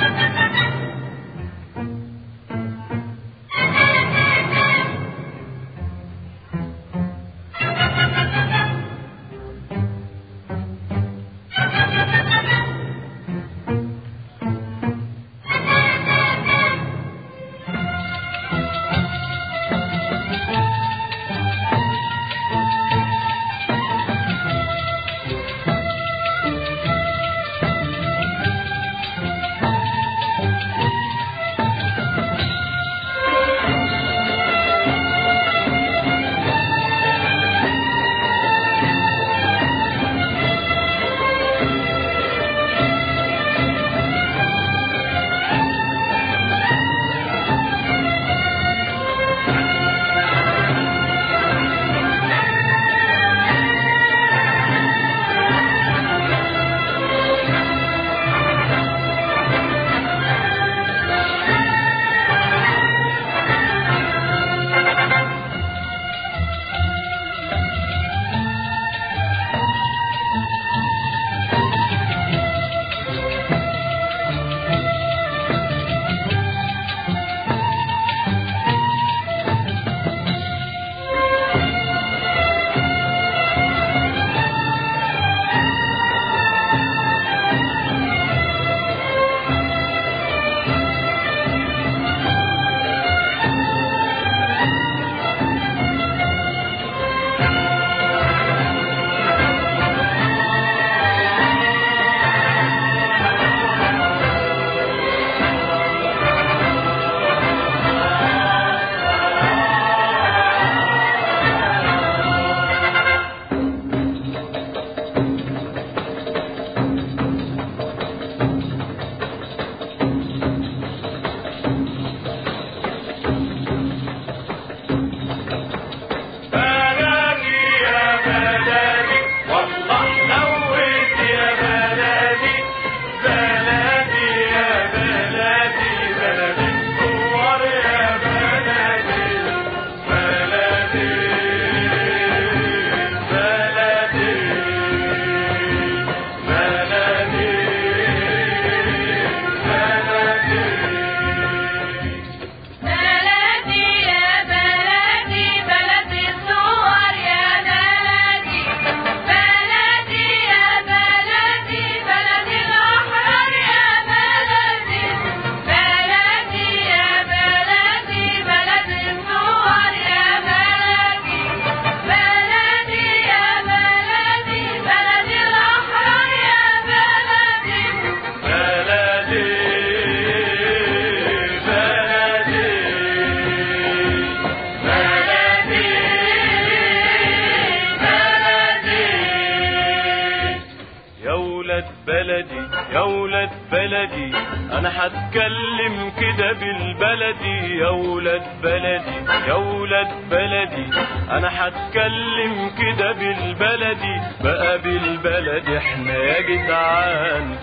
بلدي يا ولاد بلدي انا هتكلم كده بالبلدي يا ولاد بلدي يا ولاد بلدي انا هتكلم كده بالبلدي بقى بالبلد احنا يا جدعان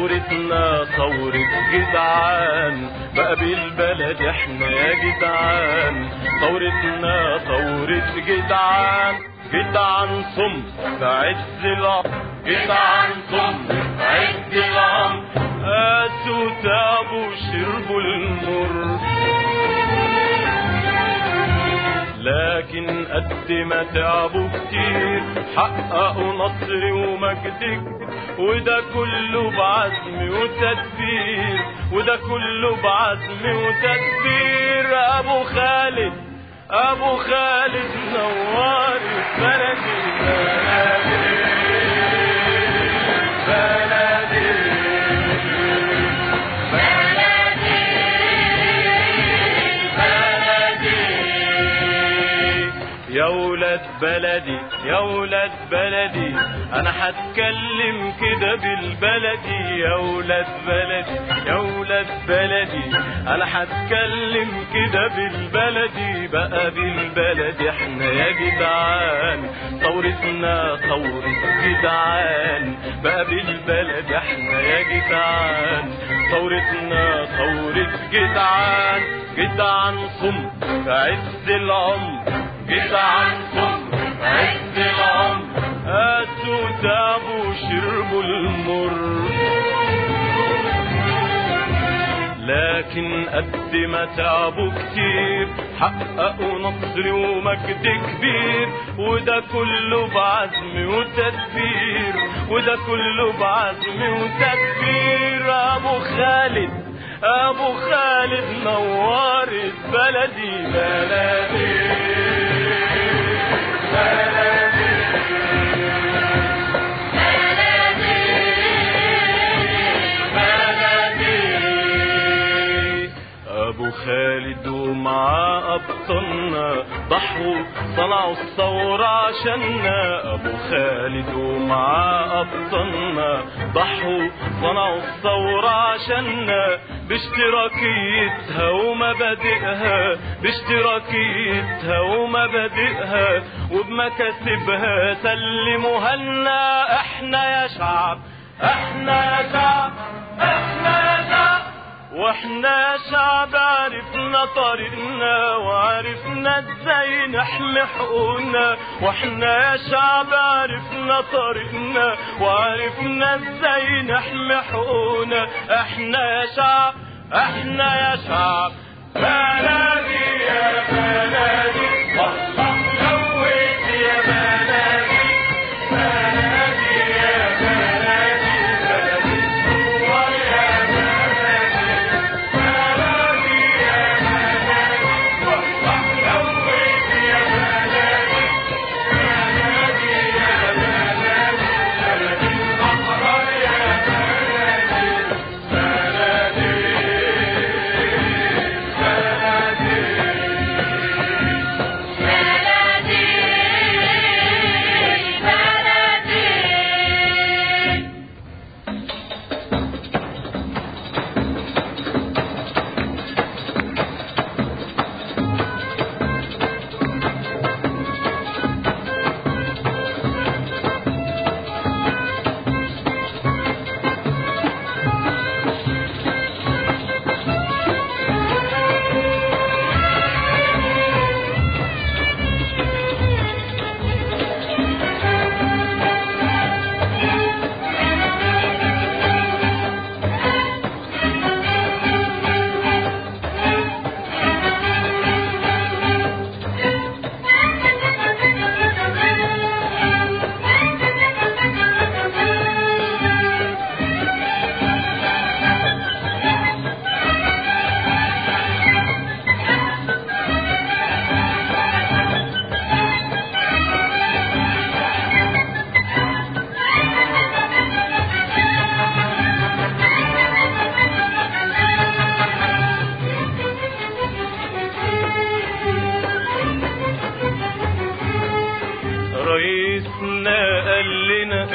ثورتنا ثورة جدعان بقى بالبلد احنا يا جدعان ثورتنا ثورة جدعان جدعان صم في عز العمر جدعان صم في عز العمر هاتوا تابوا شربوا المر لكن قد ما تعبوا كتير حققوا نصر ومجد وده كله بعزم وتدبير وده كله بعزم وتدبير ابو خالد ابو خالد نوار بلدي بلدي بلدي يا ولاد بلدي يا ولاد بلدي انا هتكلم كده بالبلدي يا ولاد بلدي يا ولاد بلدي انا هتكلم كده بالبلدي بقى بالبلد احنا يا جدعان ثورتنا ثورة جدعان بقى بالبلد احنا يا جدعان ثورتنا ثورة جدعان جدعان صم في عز العمر جدعان صم في عز العمر هاتوا تابوا شربوا المر لكن قد ما تعبوا كتير حققوا نصر ومجد كبير وده كله بعزم وتدبير وده كله بعزم وتدبير ابو خالد ابو خالد نورت بلدي بلدي بلدي بلدي ابو خالد ومعاه ابطالنا ضحوا صنعوا الثورة عشاننا ابو خالد ومعاه ابطالنا ضحوا صنعوا الثورة عشاننا باشتراكيتها ومبادئها باشتراكيتها ومبادئها وبمكاسبها سلموها لنا احنا يا شعب احنا يا شعب احنا يا شعب واحنا يا شعب عرفنا طريقنا وعرفنا ازاي نحمي حقوقنا واحنا يا شعب عرفنا طريقنا وعرفنا ازاي نحمي حقوقنا احنا يا شعب احنا يا شعب بلدي يا بلدي والله لويت يا بلدي بلدي يا بلدي بلدي الصور يا بلدي بلدي يا بلدي والله لويت يا بلدي بلدي يا بلدي بلدي الأحرار يا بلدي بلدي رئيسنا قال لنا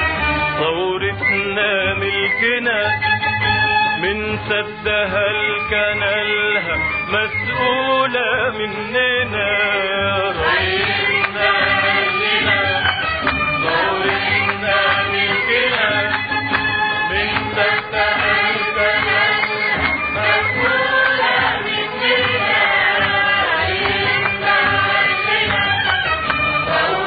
ثورتنا ملكنا من سدها الكنالها مسؤولة مننا رئيسنا قال لنا ثورتنا ملكنا من سدها الكنالها مسؤولة مننا رئيسنا قال لنا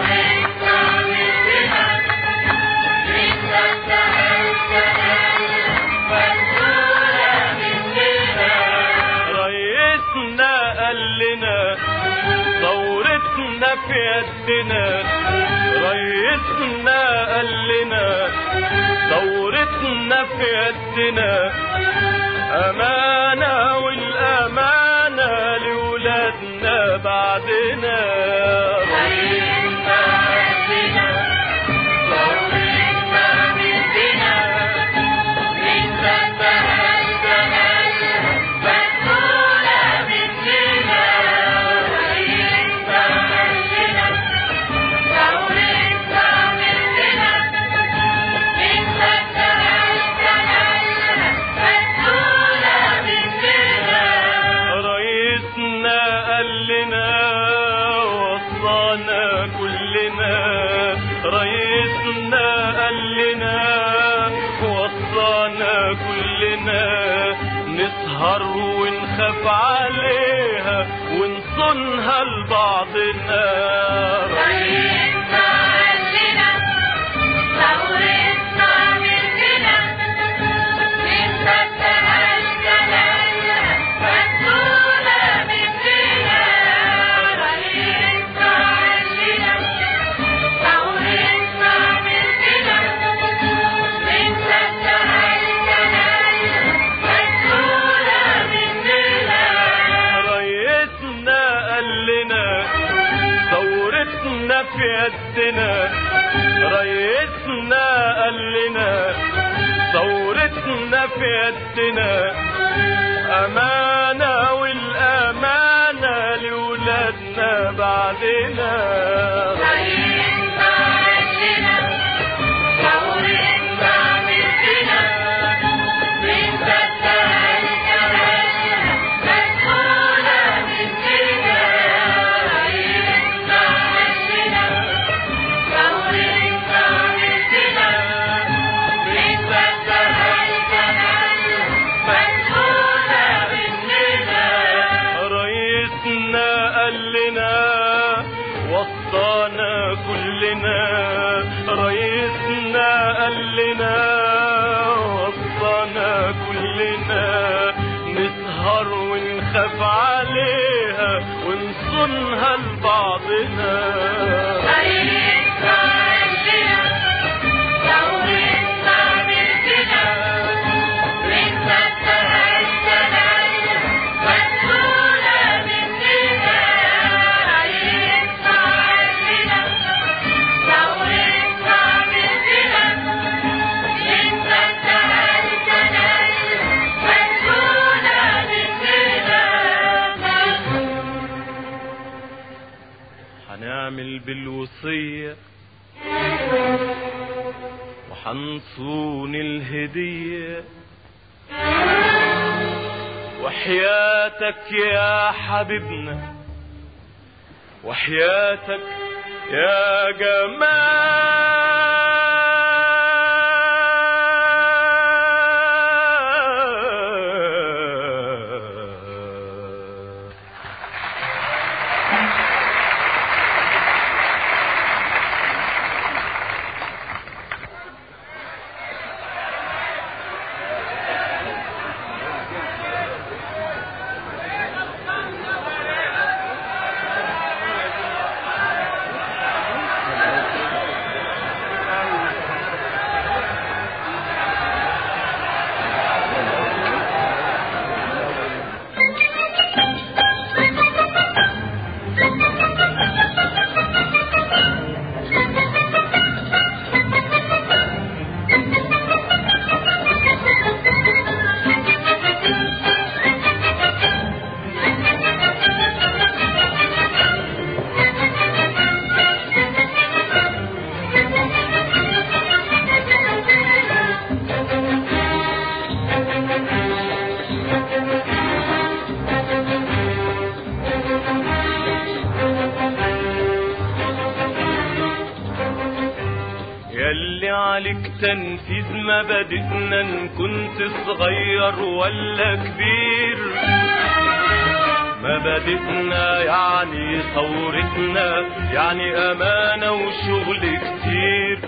رئيسنا قال لنا ثورتنا في يدنا رئيسنا قال لنا ثورتنا في يدنا أمانة والأمانة لولادنا بعدنا رئيسنا قال لنا ثورتنا بيدنا من فتح الجمال مسؤولة مننا رئيسنا قال لنا ثورتنا مننا من فتح الجمال مسؤولة مننا رئيسنا قال لنا وصانا كلنا رئيسنا قال لنا وصانا كلنا نسهر ونخاف عليها ونصونها لبعضنا رئيسنا قال لنا ثورتنا مننا من فتح الجلال قال لنا ثورتنا في يدنا أمانة والأمانة لولادنا بعدنا رئيسنا قال لنا وصانا كلنا رئيسنا قال لنا وصانا كلنا نسهر ونخاف عليها ونصونها لبعضنا هنعمل بالوصية وحنصون الهدية وحياتك يا حبيبنا وحياتك يا جمال ياللي عليك تنفيذ مبادئنا ان كنت صغير ولا كبير مبادئنا يعني ثورتنا يعني امانة وشغل كتير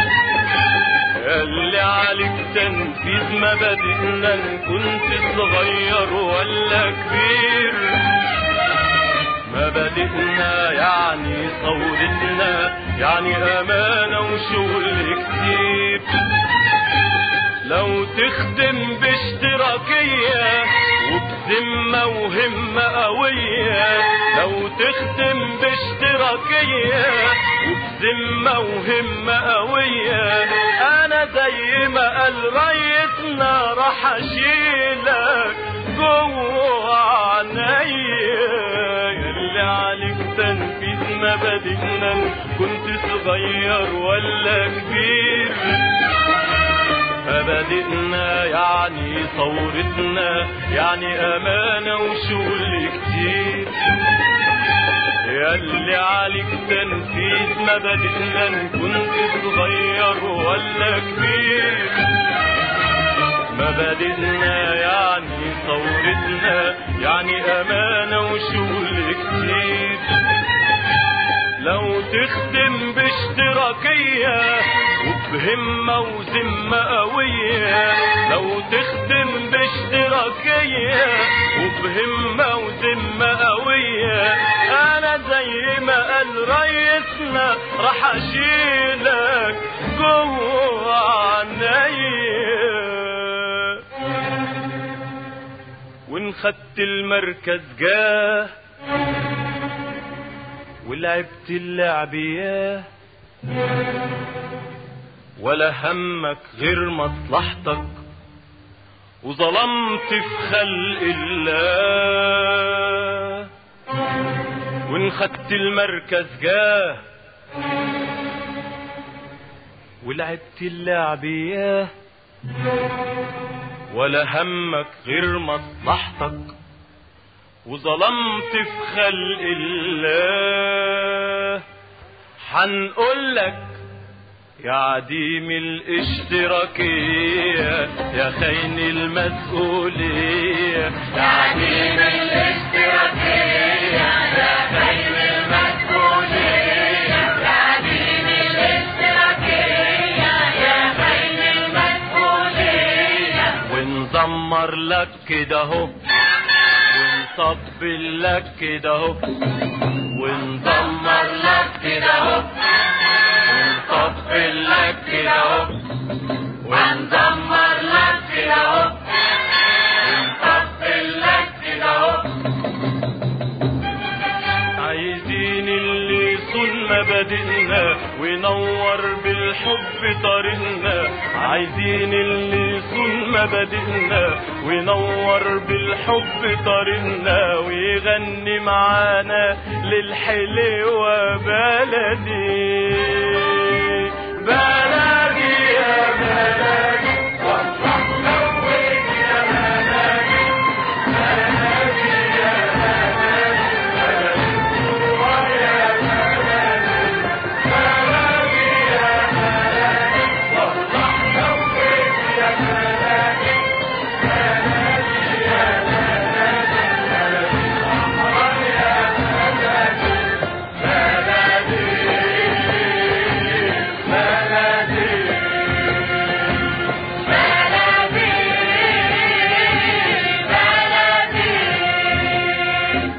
ياللي عليك تنفيذ مبادئنا ان كنت صغير ولا كبير مبادئنا يعني ثورتنا يعني أمانة وشغل كتير لو تخدم باشتراكية وبذمة وهمة قوية لو تخدم باشتراكية وبذمة وهمة قوية أنا زي ما قال ريسنا راح أشيلك جوه عينيا اللي عليك تنفيذ مبادئنا كنت صغير ولا كبير مبادئنا يعني ثورتنا يعني أمانة وشغل كتير ياللي عليك تنفيذ مبادئنا كنت صغير ولا كبير مبادئنا يعني ثورتنا يعني أمانة وشغل كتير لو تخدم باشتراكية وبهمة وذمة قوية لو تخدم باشتراكية وبهمة وذمة قوية أنا زي ما قال ريسنا راح أشيلك جوه عينيا وإن خدت المركز جاه ولعبت اللعب ياه ولا همك غير مصلحتك وظلمت في خلق الله وان خدت المركز جاه ولعبت اللعب اياه ولا همك غير مصلحتك وظلمت في خلق الله حنقولك يا عديم الاشتراكية يا خاين المسؤولية يا عديم الاشتراكية يا خاين المسؤولية يا عديم الاشتراكية يا خاين المسؤولية ونزمر لك كده اهو ونطبل لك كده اهو ونزمر لك كده اهو ونطبل لك كده اهو ونزمر لك كده اهو ونطبل لك كده اهو عايزين اللي يصون مبادئنا وينور بالحب طريقنا عايزين اللي يصون مبادئنا وينور بالحب طريقنا ويغني معانا للحلوة بلدي بلدي يا بلدي والله نورك يا بلدي بلدي يا بلدي بلدي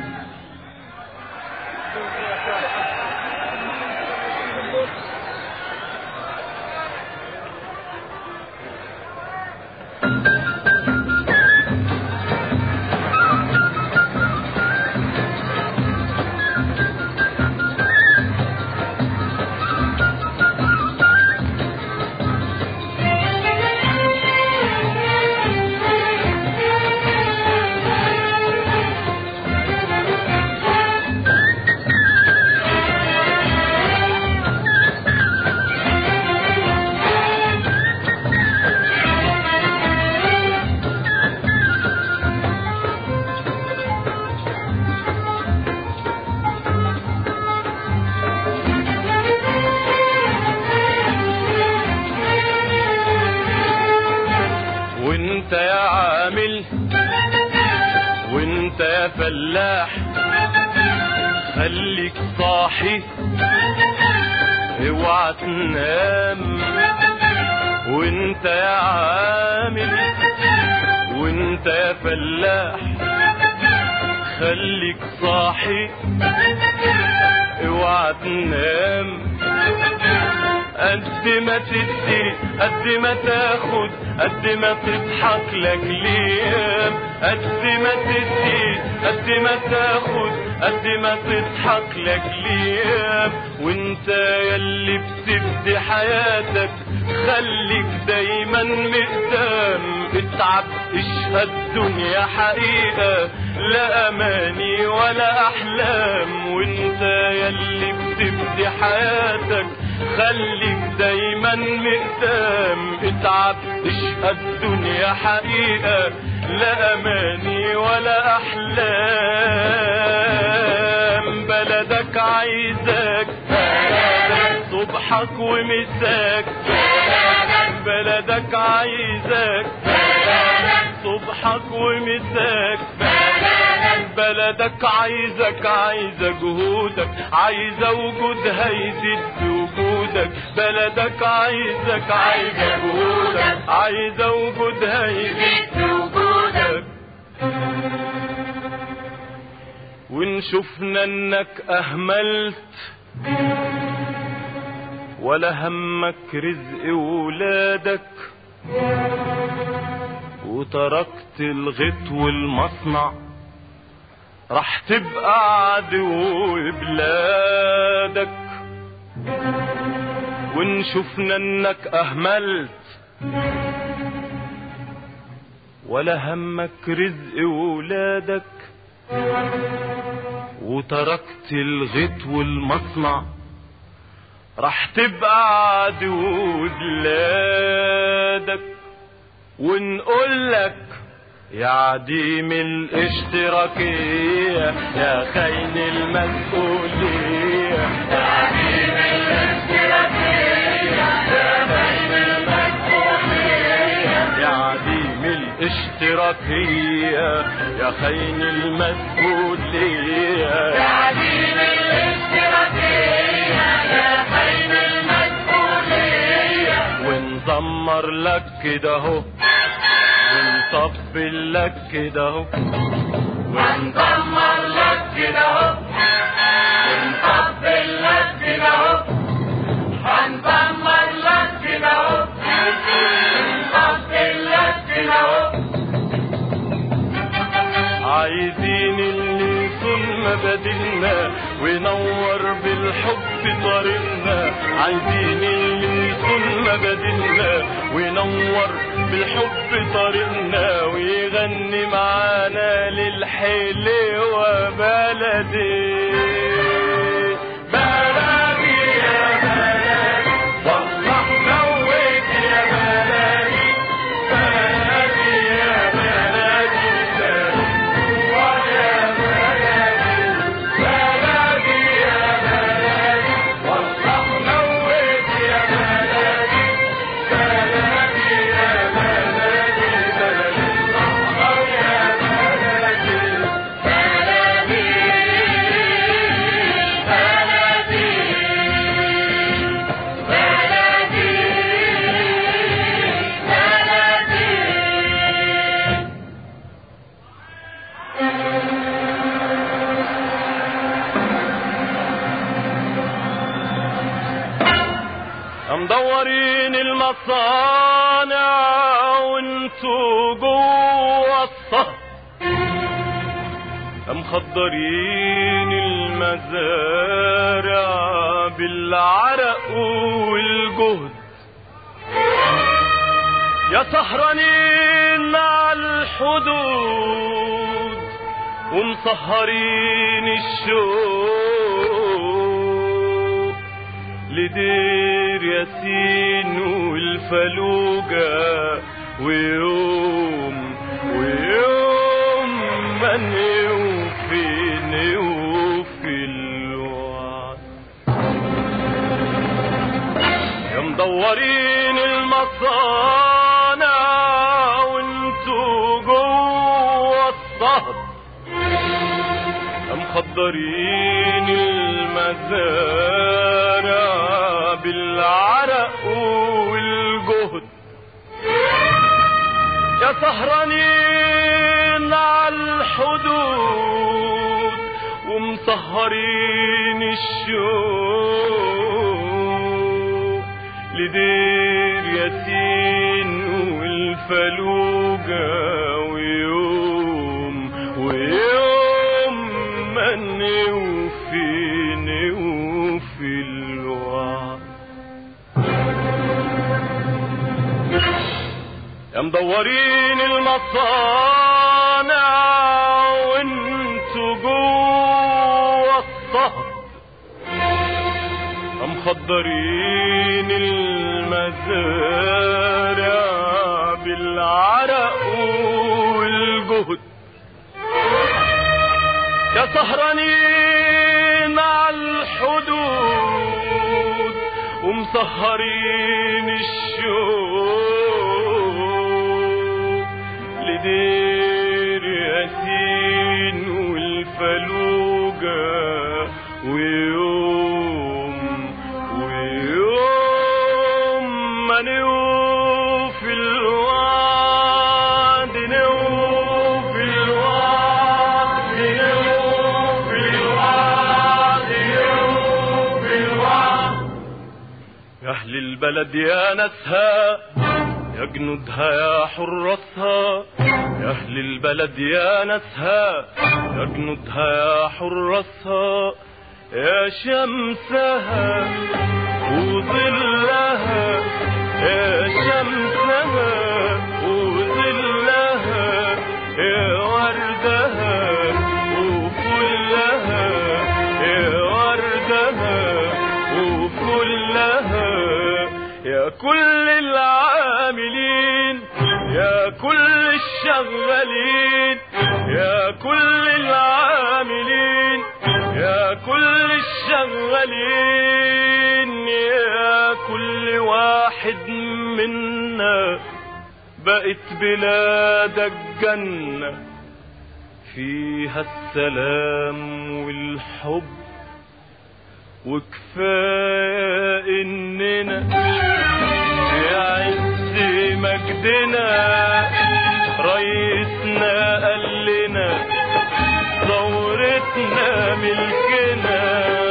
وانت يا عامل وانت يا فلاح خليك صاحي اوعى تنام وانت يا عامل وانت يا فلاح خليك صاحي اوعى تنام قد ما تدي قد ما تاخد قد ما تضحك لك ليام قد ما تدي قد ما تاخد قد ما تضحك لك ليام وانت يلي بتبدي حياتك خليك دايما مقدام اتعب اشهد دنيا حقيقة لا اماني ولا احلام وانت يلي بتبدي حياتك خليك دايما مقدام اتعب اشهد دنيا حقيقة لا اماني ولا احلام بلدك عايزك بلدك صبحك ومساك بلدك بلدك عايزك بلدك صبحك ومساك بلدك بلدك عايزك عايزة جهودك عايزة وجودها يزيد بوجودك بلدك عايزك عايزة جهودك عايزة وجودها يزيد زيد وجودك وان شفنا انك اهملت ولا همك رزق ولادك وتركت الغيط والمصنع راح تبقى عدو بلادك وان شفنا انك اهملت ولا همك رزق ولادك وتركت الغيط والمصنع راح تبقى عدو بلادك ونقول لك يا عديم الاشتراكية يا خاين المسؤولية يا عديم الاشتراكية يا خاين المسؤولية يا عديم الاشتراكية يا خاين المسؤولية يا عديم الاشتراكية يا خاين المسؤولية ونزمر لك كده اهو ونطبل لك كده اهو وندمر لك كده اهو ونطبل لك كده اهو هندمر لك كده اهو ونطبل لك كده اهو عايزين اللي يصون مبادئنا وينور بالحب طريقنا عايزين اللي يصون مبادئنا وينور بالحب طريقنا ويغني معانا للحلوة بلدي بلدي يا بلدي والله نويت يا بلدي بلدي يا بلدي يا بلدي بلدي يا بلدي والله نويت يا بلدي بلدي يا بلدي بلدي الصحراء يا بلدي بلدي بلدي بلدي بلدي مدورين المصانع وانتو جوا الصهر مخضرين المزارع بالعرق والجهد يا سهرانين على الحدود ومسهرين الشوق لدير ياسين والفلوجة ويوم ويوم ما نوفي نوفي الوعد يا مدورين المصانع وانتو جوا الصهد يا مخضرين المزارع بالعرق والجهد يا سهرانين على الحدود ومسهرين الشوق لدير ياسين والفلوجة ويوم ويوم ما نوفي نوفي الوعد يا مدورين المصانع وانتو جوا الصهد يا مخضرين المزارع بالعرق والجهد يا سهرانين على الحدود ومسهرين الشوق لدير ياسين والفلوجة ويوم ويوم ما نوفي الوعد نوفي الوعد نوفي الوعد نوفي الوعد يا أهل البلد يا ناسها يا جنودها يا حراسها يا أهل البلد يا ناسها يا جنودها يا حراسها يا شمسها وظلها يا شمسها وظلها يا وردها وفلها يا وردها وفلها يا كل العاملين يا كل الشغالين يا كل العاملين يا كل الشغالين يا كل واحد منا بقت بلادك جنة فيها السلام والحب وكفاية إننا في عز مجدنا رئيسنا قال لنا ثورتنا ملكنا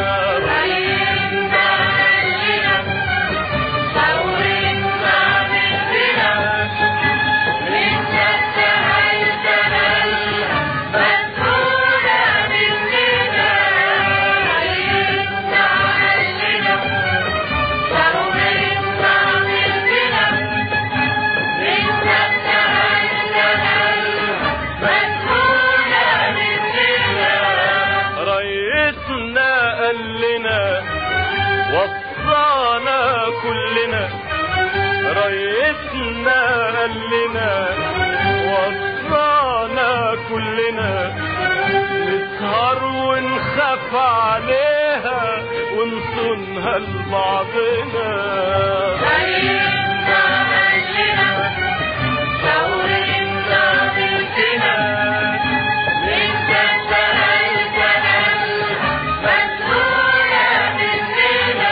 رينا لنا ثورتنا مثلنا انت انتهيتنا مسؤولة مننا رينا لنا ثورتنا مثلنا انت انتهيتنا مسؤولة مننا رئيسنا قال لنا وصانا كلنا رئيسنا قال لنا وصانا كلنا نسهر ونخاف عليها ونصونها لبعضنا رينا لنا ثورتنا مثلنا انت انتهيتنا مسؤولة مننا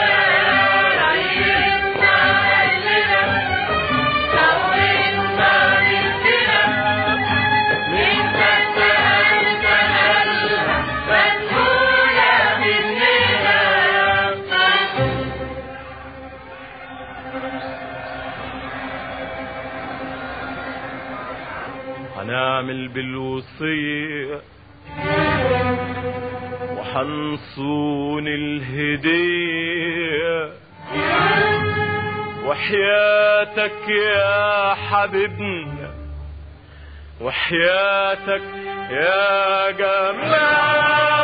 رينا لنا ثورتنا مثلنا انت انتهيتنا مسؤولة مننا هنعمل بالوصية وحنصون الهدية وحياتك يا حبيبنا وحياتك يا جمال